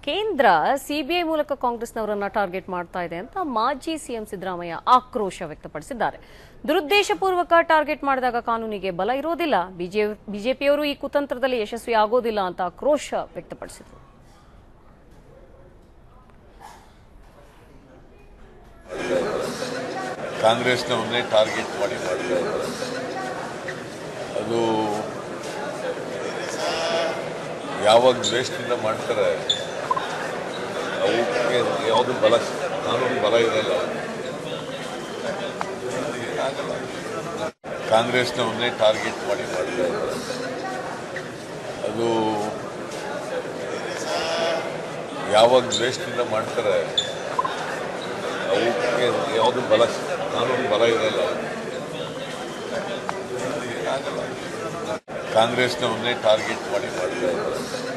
ಕೇಂದ್ರ ಸಿಬಿಐ ಮೂಲಕ ಕಾಂಗ್ರೆಸ್ನವರನ್ನ ಟಾರ್ಗೆಟ್ ಮಾಡ್ತಾ ಇದೆ ಅಂತ ಮಾಜಿ ಸಿಎಂ ಸಿದ್ದರಾಮಯ್ಯ ಆಕ್ರೋಶ ವ್ಯಕ್ತಪಡಿಸಿದ್ದಾರೆ ದುರುದ್ದೇಶಪೂರ್ವಕ ಟಾರ್ಗೆಟ್ ಮಾಡಿದಾಗ ಕಾನೂನಿಗೆ ಬಲ ಇರೋದಿಲ್ಲ ಬಿಜೆಪಿಯವರು ಈ ಕುತಂತ್ರದಲ್ಲಿ ಯಶಸ್ವಿ ಆಗೋದಿಲ್ಲ ಅಂತ ಆಕ್ರೋಶ ವ್ಯಕ್ತಪಡಿಸಿದರು ಕಾಂಗ್ರೆಸ್ನವನ್ನೇ ಟಾರ್ಗೆಟ್ ಮಾಡಿ ಮಾಡ್ತಾ ಇದ್ದಾರೆ ಅದು ಯಾವಾಗ ದ್ವೇಷದಿಂದ ಮಾಡ್ತಾರೆ ಅವಕ್ಕೆ ಯಾವುದು ಬಲ ಕಾನೂನು ಬಲ ಇರಲ್ಲ ಆಗಲ್ಲ. ಕಾಂಗ್ರೆಸ್ನವನ್ನೇ ಟಾರ್ಗೆಟ್ ಮಾಡಿ ಮಾಡ್ತಾ ಇದ್ದಾರೆ ಅದು ಯಾವಾಗ ದ್ವೇಷದಿಂದ ಮಾಡ್ತಾರೆ ಅವಕ್ಕೆ ಯಾವುದು ಬಲ ಕಾನೂನು ಬಲ ಇರಲ್ಲ ಆಗಲ್ಲ. ಕಾಂಗ್ರೆಸ್ನವನ್ನೇ ಟಾರ್ಗೆಟ್ ಮಾಡಿ ಮಾಡ್ತಾ ಇದ್ದಾರೆ